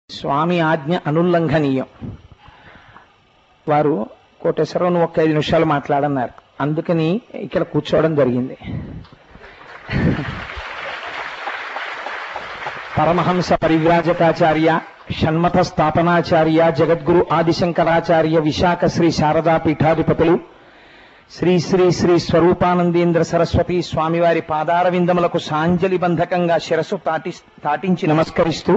స్వామి ఆజ్ఞ అనుల్లంఘనీయం వారు కోటేశ్వరరావు నువ్వు ఒక్క ఐదు నిమిషాలు మాట్లాడన్నారు అందుకని ఇక్కడ కూర్చోవడం జరిగింది పరమహంస పరివ్రాజకాచార్య షణ్మత స్థాపనాచార్య జగద్గురు ఆదిశంకరాచార్య విశాఖ శ్రీ శారదా పీఠాధిపతులు శ్రీ శ్రీ శ్రీ స్వరూపానందేంద్ర సరస్వతి స్వామివారి పాదార విందములకు సాంజలి బంధకంగా శిరస్సు తాటి తాటించి నమస్కరిస్తూ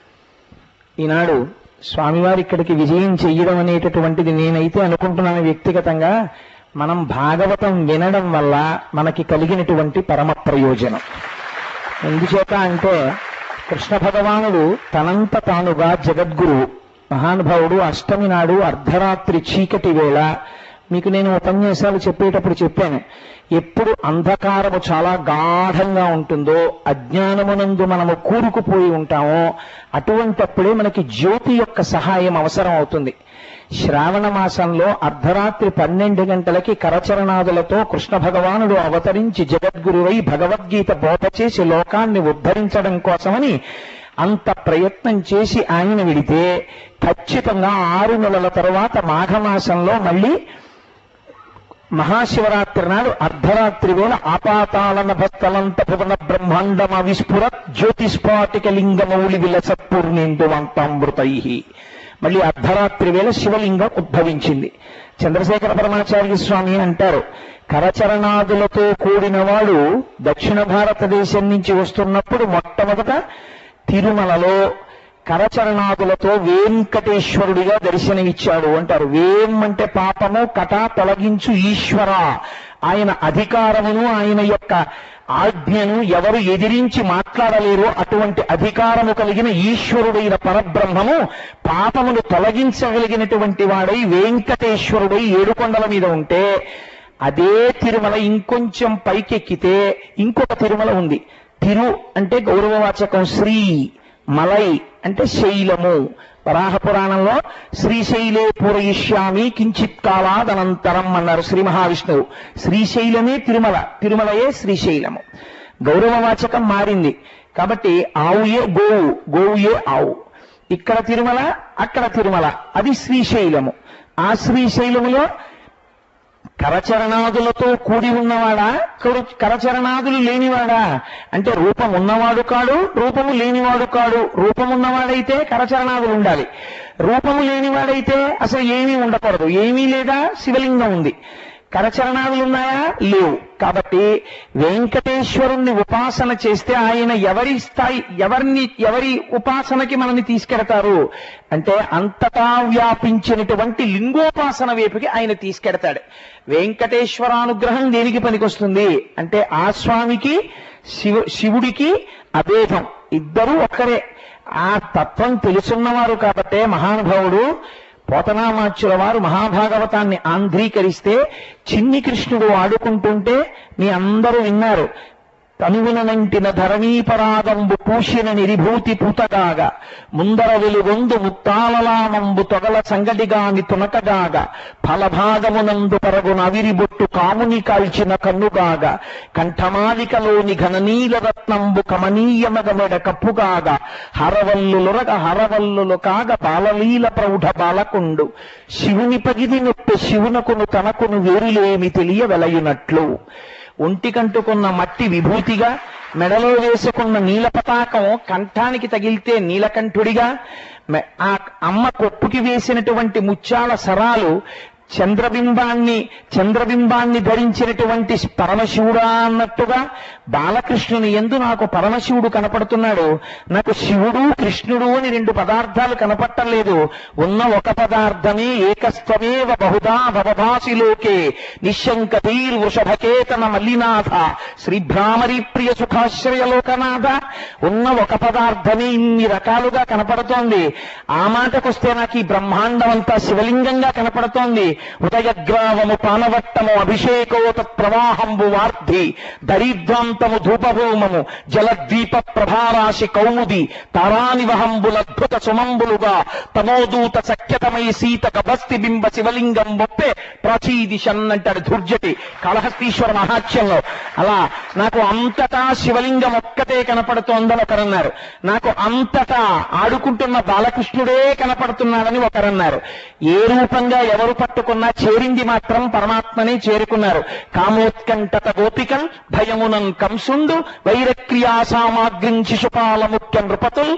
ఈనాడు స్వామివారి ఇక్కడికి విజయం చెయ్యడం అనేటటువంటిది నేనైతే అనుకుంటున్నాను వ్యక్తిగతంగా మనం భాగవతం వినడం వల్ల మనకి కలిగినటువంటి పరమ ప్రయోజనం ఎందుచేత అంటే కృష్ణ భగవానుడు తనంత తానుగా జగద్గురువు మహానుభావుడు అష్టమి నాడు అర్ధరాత్రి చీకటి వేళ మీకు నేను ఉపన్యాసాలు చెప్పేటప్పుడు చెప్పాను ఎప్పుడు అంధకారము చాలా గాఢంగా ఉంటుందో అజ్ఞానమునందు మనము కూరుకుపోయి ఉంటామో అటువంటప్పుడే మనకి జ్యోతి యొక్క సహాయం అవసరం అవుతుంది శ్రావణ మాసంలో అర్ధరాత్రి పన్నెండు గంటలకి కరచరణాదులతో కృష్ణ భగవానుడు అవతరించి జగద్గురువై భగవద్గీత బోధ చేసి లోకాన్ని ఉద్ధరించడం కోసమని అంత ప్రయత్నం చేసి ఆయన విడితే ఖచ్చితంగా ఆరు నెలల తరువాత మాఘమాసంలో మళ్ళీ మహాశివరాత్రి నాడు అర్ధరాత్రి వేళ ఆపాతాళన భస్తలంత భువన బ్రహ్మాండమ విస్ఫురత్ జ్యోతిస్ఫాటిక లింగమౌలి విలసత్పూర్ణేందువంతామృతై మళ్ళీ అర్ధరాత్రి వేళ శివలింగం ఉద్భవించింది చంద్రశేఖర పరమాచార్య స్వామి అంటారు కరచరణాదులతో కూడినవాడు దక్షిణ భారతదేశం నుంచి వస్తున్నప్పుడు మొట్టమొదట తిరుమలలో కరచరణాదులతో వెంకటేశ్వరుడిగా దర్శనమిచ్చాడు అంటారు వేం అంటే పాపము కట తొలగించు ఈశ్వర ఆయన అధికారమును ఆయన యొక్క ఆజ్ఞను ఎవరు ఎదిరించి మాట్లాడలేరు అటువంటి అధికారము కలిగిన ఈశ్వరుడైన పరబ్రహ్మము పాపమును తొలగించగలిగినటువంటి వాడై వెంకటేశ్వరుడై ఏడుకొండల మీద ఉంటే అదే తిరుమల ఇంకొంచెం పైకెక్కితే ఇంకొక తిరుమల ఉంది తిరు అంటే గౌరవవాచకం శ్రీ మలై అంటే శైలము వరాహ పురాణంలో శ్రీశైలే పూరయిష్యామి కించిత్ కాలాదనంతరం అన్నారు శ్రీ మహావిష్ణువు శ్రీశైలమే తిరుమల తిరుమలయే శ్రీశైలము గౌరవవాచకం మారింది కాబట్టి ఆవుయే గోవు గోవుయే ఆవు ఇక్కడ తిరుమల అక్కడ తిరుమల అది శ్రీశైలము ఆ శ్రీశైలములో కరచరణాదులతో కూడి ఉన్నవాడా కరు- కరచరణాదులు లేనివాడా అంటే రూపం ఉన్నవాడు కాడు రూపము లేనివాడు కాడు రూపం ఉన్నవాడైతే కరచరణాదులు ఉండాలి రూపము లేనివాడైతే అసలు ఏమీ ఉండకూడదు ఏమీ లేదా శివలింగం ఉంది కరచరణాదులు ఉన్నాయా లేవు కాబట్టి వెంకటేశ్వరుణ్ణి ఉపాసన చేస్తే ఆయన ఎవరి స్థాయి ఎవరిని ఎవరి ఉపాసనకి మనల్ని తీసుకెడతారు అంటే అంతటా వ్యాపించినటువంటి లింగోపాసన వైపుకి ఆయన తీసుకెడతాడు వెంకటేశ్వరానుగ్రహం దేనికి పనికొస్తుంది అంటే ఆ స్వామికి శివ శివుడికి అభేదం ఇద్దరూ ఒక్కరే ఆ తత్వం తెలుసున్నవారు కాబట్టే మహానుభావుడు పోతనామాచ్యుల వారు మహాభాగవతాన్ని ఆంధ్రీకరిస్తే చిన్ని కృష్ణుడు ఆడుకుంటుంటే మీ అందరూ విన్నారు తనువునంటిన ధరణీపరాగంబు పూసిన నిరిభూతి పూతగాగా ముందర వెలుగొందు ముత్తాలలామంబు తొగల సంగడిగాని తునకగాగా ఫలభాగమునందు పరగున అవిరిబొట్టు కాముని కాల్చిన కన్నుగాగా కంఠమాలికలోని ఘననీల రత్నంబు కమనీయమగమెడ కప్పుగాగా హరవల్లులొరగ హరవల్లులు కాగ బాలలీల ప్రౌఢ బాలకుండు శివుని పగిది నొప్పి శివునకును తనకును వేరులేమి తెలియ వెలయునట్లు ఒంటికంటుకున్న మట్టి విభూతిగా మెడలో వేసుకున్న నీల పతాకం కంఠానికి తగిలితే నీలకంఠుడిగా మె- ఆ అమ్మ కొప్పుకి వేసినటువంటి ముత్యాల సరాలు చంద్రబింబాన్ని చంద్రబింబాన్ని ధరించినటువంటి పరమశివుడా అన్నట్టుగా బాలకృష్ణుని ఎందు నాకు పరమశివుడు కనపడుతున్నాడు నాకు శివుడు కృష్ణుడు అని రెండు పదార్థాలు కనపట్టలేదు ఉన్న ఒక పదార్థమే ఏకస్త్వమేవ బహుధా భవభాసి లోకే నిశంకధీర్ వృషభకేతన మల్లినాథ శ్రీభ్రామరి ప్రియ సుఖాశ్రయ లోకనాథ ఉన్న ఒక పదార్థమే ఇన్ని రకాలుగా కనపడుతోంది ఆ మాటకొస్తే నాకు ఈ బ్రహ్మాండం అంతా శివలింగంగా కనపడుతోంది ఉదయగ్రావము పానవట్టము అభిషేకోత ప్రవాహంబు వార్ధి దరిద్రాంతము ధూపభూమము జలద్వీప ప్రభారాశి కౌముది తారానివహంబులద్భుత సుమంబులుగా తమోదూత సఖ్యతమై సీత గభస్తి బింబ శివలింగం బొప్పే ప్రాచీదిశన్ అంటాడు ధుర్జటి కాళహస్తీశ్వర మహాత్యంలో అలా నాకు అంతటా శివలింగం ఒక్కటే కనపడుతోందని ఒకరన్నారు నాకు అంతటా ఆడుకుంటున్న బాలకృష్ణుడే కనపడుతున్నాడని ఒకరన్నారు ఏ రూపంగా ఎవరు పట్టుకున్నా చేరింది మాత్రం పరమాత్మని చేరుకున్నారు కామోత్కంఠత గోపికం భయమునన్ కంసుండు వైరక్రియా సామాగ్రిం శిశుపాల ముఖ్య నృపతుల్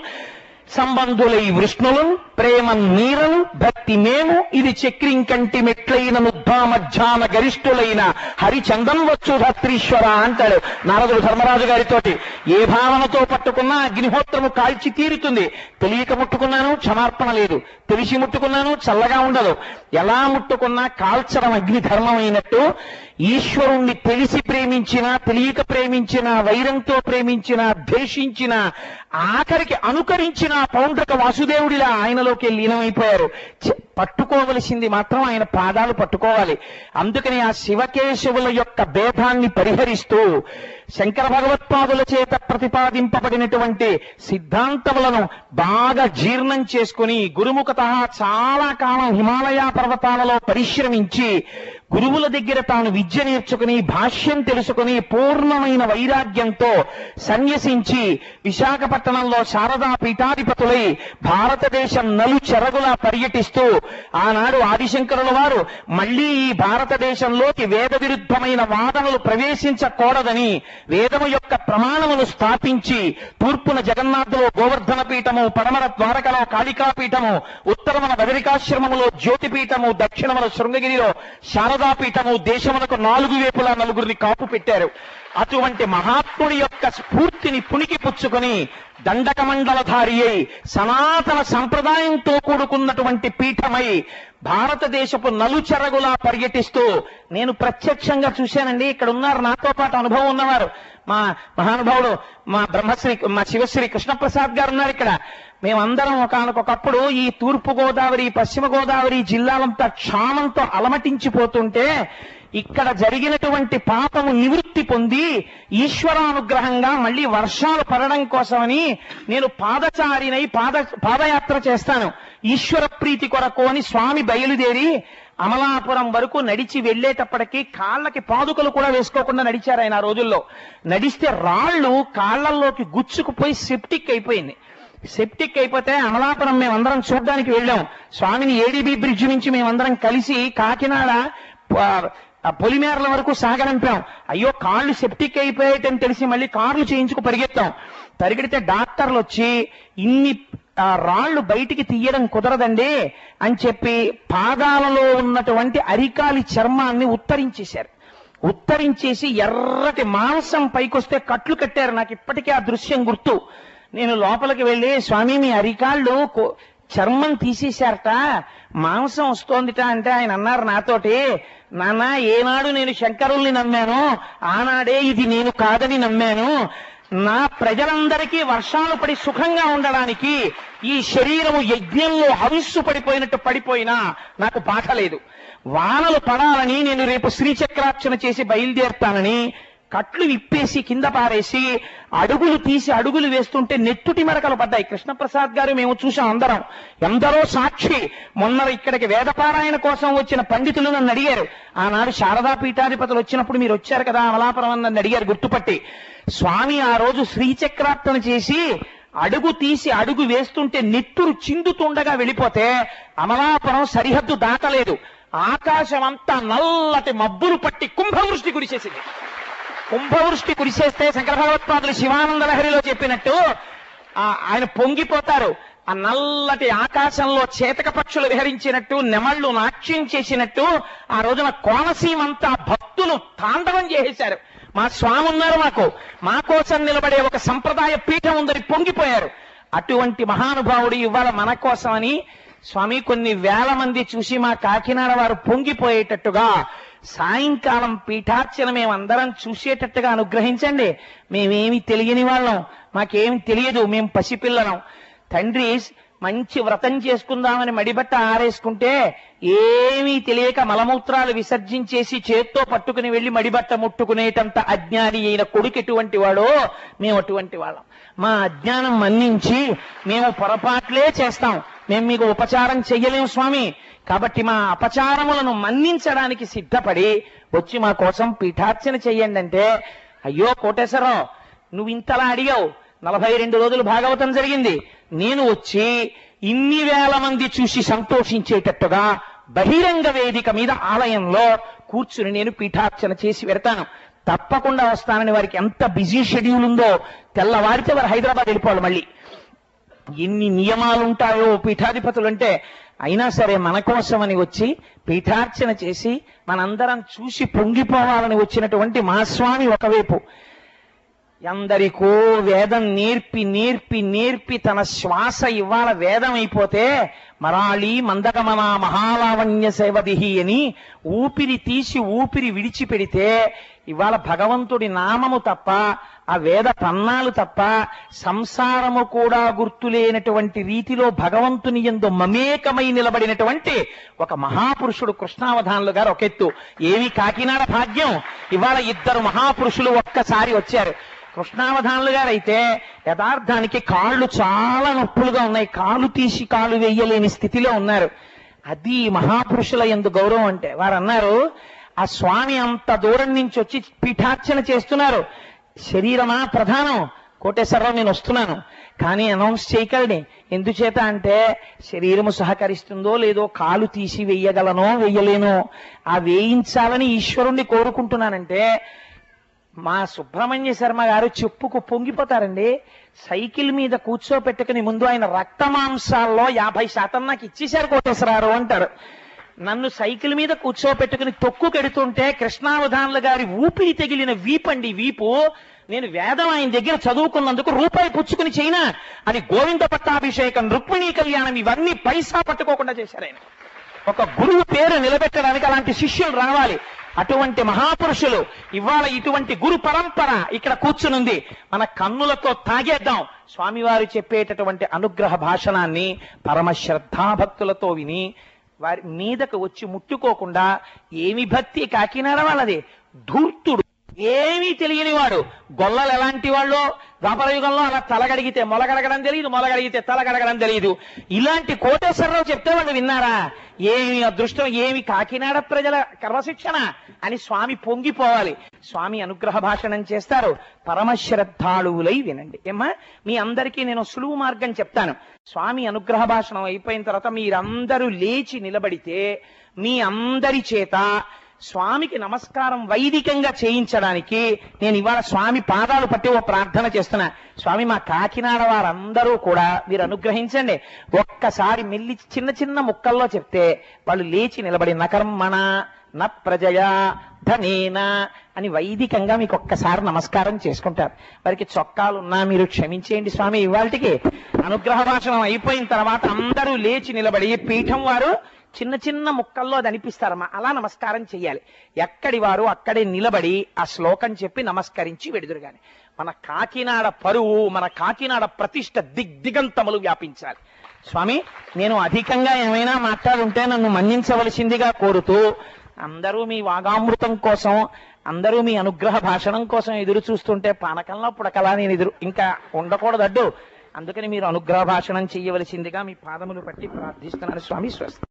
సంబంధులై వృష్ణులు ప్రేమ నీరను భక్తి మేము ఇది చక్రింకంటి మెట్లైన ముద్ధామధ్యాన గరిష్ఠులైన హరిచందన్ వచ్చు ధత్రీశ్వర అంటాడు నారదుడు ధర్మరాజు గారితోటి ఏ భావనతో పట్టుకున్నా అగ్నిహోత్రము కాల్చి తీరుతుంది తెలియక ముట్టుకున్నాను క్షమార్పణ లేదు తెలిసి ముట్టుకున్నాను చల్లగా ఉండదు ఎలా ముట్టుకున్నా కాల్చడం అగ్ని ధర్మమైనట్టు ఈశ్వరుణ్ణి తెలిసి ప్రేమించినా తెలియక ప్రేమించినా వైరంతో ప్రేమించినా ద్వేషించినా ఆఖరికి అనుకరించిన పౌండ్రక వాసుదేవుడిలా ఆయనలోకి లీనమైపోయారు చి- పట్టుకోవలసింది మాత్రం ఆయన పాదాలు పట్టుకోవాలి అందుకని ఆ శివకేశవుల యొక్క భేదాన్ని పరిహరిస్తూ శంకర భగవత్పాదుల చేత ప్రతిపాదింపబడినటువంటి సిద్ధాంతములను బాగా జీర్ణం చేసుకుని గురుముఖత చాలా కాలం హిమాలయ పర్వతాలలో పరిశ్రమించి గురువుల దగ్గర తాను విద్య నేర్చుకుని భాష్యం తెలుసుకుని పూర్ణమైన వైరాగ్యంతో సన్యసించి విశాఖపట్టణంలో శారదా పీఠాధిపతులై భారతదేశం నలు చెరగులా పర్యటిస్తూ ఆనాడు ఆదిశంకరుల వారు మళ్లీ ఈ భారతదేశంలోకి వేద విరుద్ధమైన వాదనలు ప్రవేశించకూడదని వేదము యొక్క ప్రమాణములు స్థాపించి తూర్పున జగన్నాథులో గోవర్ధన పీఠము పడమర ద్వారకలో కాళికా పీఠము ఉత్తరమున బదరికాశ్రమములో జ్యోతి పీఠము దక్షిణమున శృంగగిరిలో శారదా పీఠము దేశమునకు నాలుగు వైపులా నలుగురిని కాపు పెట్టారు అటువంటి మహాత్ముడి యొక్క స్ఫూర్తిని పుణికి పుచ్చుకొని దండకమండలధారి అయి సనాతన సంప్రదాయంతో కూడుకున్నటువంటి పీఠమై భారతదేశపు నలుచెరగులా పర్యటిస్తూ నేను ప్రత్యక్షంగా చూశానండి ఇక్కడ ఉన్నారు నాతో పాటు అనుభవం ఉన్నవారు మా మహానుభావుడు మా బ్రహ్మశ్రీ మా శివశ్రీ కృష్ణప్రసాద్ గారు ఉన్నారు ఇక్కడ మేమందరం ఒకనకొకప్పుడు ఈ తూర్పు గోదావరి పశ్చిమ గోదావరి జిల్లాలంతా క్షామంతో అలమటించిపోతుంటే ఇక్కడ జరిగినటువంటి పాపము నివృత్తి పొంది ఈశ్వరానుగ్రహంగా మళ్ళీ వర్షాలు పడడం కోసమని నేను పాదచారినై పాద పాదయాత్ర చేస్తాను ఈశ్వర ప్రీతి కొరకు అని స్వామి బయలుదేరి అమలాపురం వరకు నడిచి వెళ్ళేటప్పటికి కాళ్ళకి పాదుకలు కూడా వేసుకోకుండా నడిచారు ఆయన ఆ రోజుల్లో నడిస్తే రాళ్ళు కాళ్ళల్లోకి గుచ్చుకుపోయి సెప్టిక్ అయిపోయింది సెప్టిక్ అయిపోతే అమలాపురం మేమందరం చూడడానికి వెళ్ళాం స్వామిని ఏడీబీ బ్రిడ్జ్ నుంచి మేమందరం కలిసి కాకినాడ ప- ఆ పొలిమేరల వరకు సాగనంపాం అయ్యో కాళ్ళు సెప్టిక్ అయిపోయాయని తెలిసి మళ్ళీ కార్లు చేయించుకు పరిగెత్తాం పరిగెడితే డాక్టర్లు వచ్చి ఇన్ని ఆ రాళ్లు బయటికి తీయడం కుదరదండి అని చెప్పి పాదాలలో ఉన్నటువంటి అరికాలి చర్మాన్ని ఉత్తరించేశారు ఉత్తరించేసి ఎర్రటి మాంసం పైకొస్తే కట్లు కట్టారు నాకు ఇప్పటికీ ఆ దృశ్యం గుర్తు నేను లోపలికి వెళ్ళి స్వామి మీ అరికాళ్ళు కో- చర్మం తీసేశారట మాంసం వస్తోందిట అంటే ఆయన అన్నారు నాతోటి నాన్న ఏనాడు నేను శంకరుల్ని నమ్మాను ఆనాడే ఇది నేను కాదని నమ్మాను నా ప్రజలందరికీ వర్షాలు పడి సుఖంగా ఉండడానికి ఈ శరీరము యజ్ఞంలో హవిస్సు పడిపోయినట్టు పడిపోయినా నాకు బాధ లేదు వానలు పడాలని నేను రేపు శ్రీచక్రార్చన చేసి బయలుదేరుతానని కట్లు విప్పేసి కింద పారేసి అడుగులు తీసి అడుగులు వేస్తుంటే నెత్తుటి మరకలు పడ్డాయి కృష్ణప్రసాద్ గారు మేము చూసాం అందరం ఎందరో సాక్షి మొన్న ఇక్కడికి వేదపారాయణ కోసం వచ్చిన పండితులు నన్ను అడిగారు ఆనాడు శారదా పీఠాధిపతులు వచ్చినప్పుడు మీరు వచ్చారు కదా అమలాపురం అని నన్ను అడిగారు గుర్తుపట్టి స్వామి ఆ రోజు శ్రీచక్రార్చన చేసి అడుగు తీసి అడుగు వేస్తుంటే నెత్తురు చిందుతుండగా వెళ్ళిపోతే అమలాపురం సరిహద్దు దాటలేదు ఆకాశం అంతా నల్లటి మబ్బులు పట్టి కుంభవృష్టి కురిసేసింది కుంభవృష్టి కురిసేస్తే శంకర భగవత్పాదులు శివానంద లహరిలో చెప్పినట్టు ఆ, ఆయన పొంగిపోతారు ఆ నల్లటి ఆకాశంలో చేతక పక్షులు విహరించినట్టు నెమళ్ళు నాట్యం చేసినట్టు ఆ రోజున కోనసీమంతా భక్తులు తాండవం చేసేశారు మా స్వామి ఉన్నారు మాకు మా కోసం నిలబడే ఒక సంప్రదాయ పీఠం ఉందని పొంగిపోయారు అటువంటి మహానుభావుడు ఇవాళ మన కోసమని స్వామి కొన్ని వేల మంది చూసి మా కాకినాడ వారు పొంగిపోయేటట్టుగా సాయంకాలం పీఠార్చన మేమందరం చూసేటట్టుగా అనుగ్రహించండి మేమేమి తెలియని వాళ్ళం మాకేమి తెలియదు మేము పసిపిల్లలం తండ్రి మంచి వ్రతం చేసుకుందామని మడిబట్ట ఆరేసుకుంటే ఏమీ తెలియక మలమూత్రాలు విసర్జించేసి చేత్తో పట్టుకుని వెళ్లి మడిబట్ట ముట్టుకునేటంత అజ్ఞాని అయిన కొడుకు ఎటువంటి వాడో మేము అటువంటి వాళ్ళం మా అజ్ఞానం మన్నించి మేము పొరపాట్లే చేస్తాం మేము మీకు ఉపచారం చెయ్యలేం స్వామి కాబట్టి మా అపచారములను మన్నించడానికి సిద్ధపడి వచ్చి మా కోసం పీఠార్చన చెయ్యండి అంటే అయ్యో కోటేశ్వరరావు నువ్వు ఇంతలా అడిగావు నలభై రెండు రోజులు భాగవతం జరిగింది నేను వచ్చి ఇన్ని వేల మంది చూసి సంతోషించేటట్టుగా బహిరంగ వేదిక మీద ఆలయంలో కూర్చుని నేను పీఠార్చన చేసి పెడతాను తప్పకుండా వస్తానని వారికి ఎంత బిజీ షెడ్యూల్ ఉందో తెల్లవారితే వారు హైదరాబాద్ వెళ్ళిపోవాలి మళ్ళీ ఎన్ని నియమాలు ఉంటాయో పీఠాధిపతులు అంటే అయినా సరే మన కోసమని వచ్చి పీఠార్చన చేసి మనందరం చూసి పొంగిపోవాలని వచ్చినటువంటి మహాస్వామి ఒకవైపు ఎందరికో వేదం నేర్పి నేర్పి నేర్పి తన శ్వాస ఇవాళ వేదం అయిపోతే మరాళి మందగమన మహాలావణ్య సేవదిహి అని ఊపిరి తీసి ఊపిరి విడిచిపెడితే ఇవాళ భగవంతుడి నామము తప్ప ఆ వేద పన్నాలు తప్ప సంసారము కూడా గుర్తులేనటువంటి రీతిలో భగవంతుని ఎందు మమేకమై నిలబడినటువంటి ఒక మహాపురుషుడు కృష్ణావధానులు గారు ఒక ఎత్తు ఏమి కాకినాడ భాగ్యం ఇవాళ ఇద్దరు మహాపురుషులు ఒక్కసారి వచ్చారు కృష్ణావధానులు గారు అయితే యథార్థానికి కాళ్ళు చాలా నొప్పులుగా ఉన్నాయి కాలు తీసి కాలు వేయలేని స్థితిలో ఉన్నారు అది మహాపురుషుల ఎందు గౌరవం అంటే వారు అన్నారు ఆ స్వామి అంత దూరం నుంచి వచ్చి పీఠార్చన చేస్తున్నారు శరీరమా ప్రధానం కోటేశ్వరరావు నేను వస్తున్నాను కానీ అనౌన్స్ చేయగలని ఎందుచేత అంటే శరీరము సహకరిస్తుందో లేదో కాలు తీసి వెయ్యగలనో వెయ్యలేనో ఆ వేయించాలని ఈశ్వరుణ్ణి కోరుకుంటున్నానంటే మా సుబ్రహ్మణ్య శర్మ గారు చెప్పుకు పొంగిపోతారండి సైకిల్ మీద కూర్చోపెట్టుకుని ముందు ఆయన రక్త మాంసాల్లో యాభై శాతం నాకు ఇచ్చేశారు కోటేశ్వరారు అంటారు నన్ను సైకిల్ మీద కూర్చోపెట్టుకుని తొక్కు కెడుతుంటే కృష్ణావధానుల గారి ఊపిరి తెగిలిన వీపండి వీపు నేను వేదం ఆయన దగ్గర చదువుకున్నందుకు రూపాయి పుచ్చుకుని చేయనా అని గోవింద పట్టాభిషేకం రుక్మిణీ కళ్యాణం ఇవన్నీ పైసా పట్టుకోకుండా చేశారు ఆయన ఒక గురువు పేరు నిలబెట్టడానికి అలాంటి శిష్యులు రావాలి అటువంటి మహాపురుషులు ఇవాళ ఇటువంటి గురు పరంపర ఇక్కడ కూర్చునుంది మన కన్నులతో తాగేద్దాం స్వామివారు చెప్పేటటువంటి అనుగ్రహ భాషణాన్ని పరమ శ్రద్ధాభక్తులతో విని వారి మీదకు వచ్చి ముట్టుకోకుండా ఏమి భక్తి కాకినాడ వాళ్ళది ధూర్తుడు ఏమీ తెలియని వాడు గొల్లలు ఎలాంటి వాళ్ళు ద్వాపరయుగంలో అలా తలగడిగితే మొలగడగడం తెలియదు మొలగడిగితే తలగడగడం తెలియదు ఇలాంటి కోటేశ్వరరావు చెప్తే వాళ్ళు విన్నారా ఏమి అదృష్టం ఏమి కాకినాడ ప్రజల కర్మశిక్షణ అని స్వామి పొంగిపోవాలి స్వామి అనుగ్రహ భాషణం చేస్తారు పరమశ్రద్ధాళువులై వినండి ఏమ్మా మీ అందరికీ నేను సులువు మార్గం చెప్తాను స్వామి అనుగ్రహ భాషణం అయిపోయిన తర్వాత మీరందరూ లేచి నిలబడితే మీ అందరి చేత స్వామికి నమస్కారం వైదికంగా చేయించడానికి నేను ఇవాళ స్వామి పాదాలు పట్టి ఓ ప్రార్థన చేస్తున్నా స్వామి మా కాకినాడ వారందరూ కూడా మీరు అనుగ్రహించండి ఒక్కసారి మెల్లి చిన్న చిన్న ముక్కల్లో చెప్తే వాళ్ళు లేచి నిలబడి నకర్మణ న ప్రజయా ధనేన అని వైదికంగా మీకు ఒక్కసారి నమస్కారం చేసుకుంటారు వారికి చొక్కాలున్నా మీరు క్షమించేయండి స్వామి ఇవాళకి అనుగ్రహ భాషణం అయిపోయిన తర్వాత అందరూ లేచి నిలబడి పీఠం వారు చిన్న చిన్న ముక్కల్లో అది అనిపిస్తారమ్మా అలా నమస్కారం చెయ్యాలి ఎక్కడి వారు అక్కడే నిలబడి ఆ శ్లోకం చెప్పి నమస్కరించి వెడుదురు గాని మన కాకినాడ పరువు మన కాకినాడ ప్రతిష్ట దిగ్దిగంతములు వ్యాపించాలి స్వామి నేను అధికంగా ఏమైనా మాట్లాడుంటే నన్ను మన్నించవలసిందిగా కోరుతూ అందరూ మీ వాగామృతం కోసం అందరూ మీ అనుగ్రహ భాషణం కోసం ఎదురు చూస్తుంటే పానకంలో పుడకలా నేను ఎదురు ఇంకా ఉండకూడదడ్డు అందుకని మీరు అనుగ్రహ భాషణం చెయ్యవలసిందిగా మీ పాదములు పట్టి ప్రార్థిస్తున్నాను స్వామి స్వస్తి